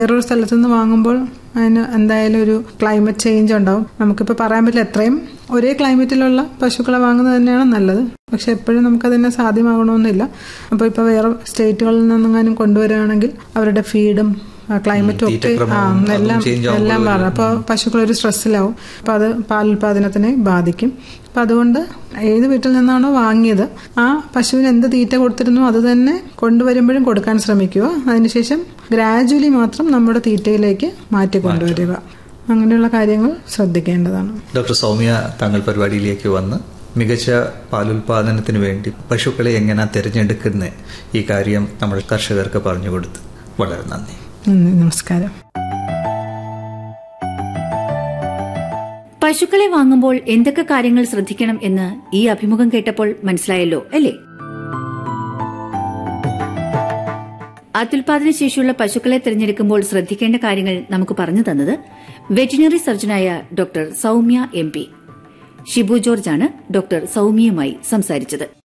വേറൊരു സ്ഥലത്തു നിന്ന് വാങ്ങുമ്പോൾ അതിന് എന്തായാലും ഒരു ക്ലൈമറ്റ് ചേഞ്ച് ഉണ്ടാവും നമുക്കിപ്പോൾ പറയാൻ പറ്റില്ല എത്രയും ഒരേ ക്ലൈമറ്റിലുള്ള പശുക്കളെ വാങ്ങുന്നത് തന്നെയാണ് നല്ലത് പക്ഷെ എപ്പോഴും നമുക്കതിനെ സാധ്യമാകണമെന്നില്ല അപ്പോൾ ഇപ്പോൾ വേറെ സ്റ്റേറ്റുകളിൽ നിന്നെങ്ങാനും കൊണ്ടുവരികയാണെങ്കിൽ അവരുടെ ഫീഡും ക്ലൈമറ്റും ഒക്കെ ആ എല്ലാം എല്ലാം മാറും അപ്പോൾ പശുക്കൾ ഒരു സ്ട്രെസ്സിലാവും അപ്പോൾ അത് പാലുൽപാദനത്തിനെ ബാധിക്കും അപ്പം അതുകൊണ്ട് ഏത് വീട്ടിൽ നിന്നാണോ വാങ്ങിയത് ആ പശുവിന് എന്ത് തീറ്റ കൊടുത്തിരുന്നോ അത് തന്നെ കൊണ്ടുവരുമ്പോഴും കൊടുക്കാൻ ശ്രമിക്കുക അതിനുശേഷം ഗ്രാജുവലി മാത്രം നമ്മുടെ തീറ്റയിലേക്ക് മാറ്റി കൊണ്ടുവരിക അങ്ങനെയുള്ള കാര്യങ്ങൾ ശ്രദ്ധിക്കേണ്ടതാണ് ഡോക്ടർ സൗമ്യ താങ്കൾ പരിപാടിയിലേക്ക് വന്ന് മികച്ച പാലുൽപാദനത്തിന് വേണ്ടി പശുക്കളെ എങ്ങനെ തിരഞ്ഞെടുക്കുന്നത് ഈ കാര്യം നമ്മൾ കർഷകർക്ക് പറഞ്ഞു കൊടുത്ത് വളരെ നന്ദി നന്ദി നമസ്കാരം പശുക്കളെ വാങ്ങുമ്പോൾ എന്തൊക്കെ കാര്യങ്ങൾ ശ്രദ്ധിക്കണം എന്ന് ഈ അഭിമുഖം കേട്ടപ്പോൾ മനസ്സിലായല്ലോ അല്ലേ അത്യുൽപാദന ശേഷിയുള്ള പശുക്കളെ തിരഞ്ഞെടുക്കുമ്പോൾ ശ്രദ്ധിക്കേണ്ട കാര്യങ്ങൾ നമുക്ക് പറഞ്ഞു തന്നത് വെറ്റിനറി സർജനായ doctor Soumya M P Shibu ജോർജാണ് ഡോക്ടർ സൌമ്യയുമായി സംസാരിച്ചത്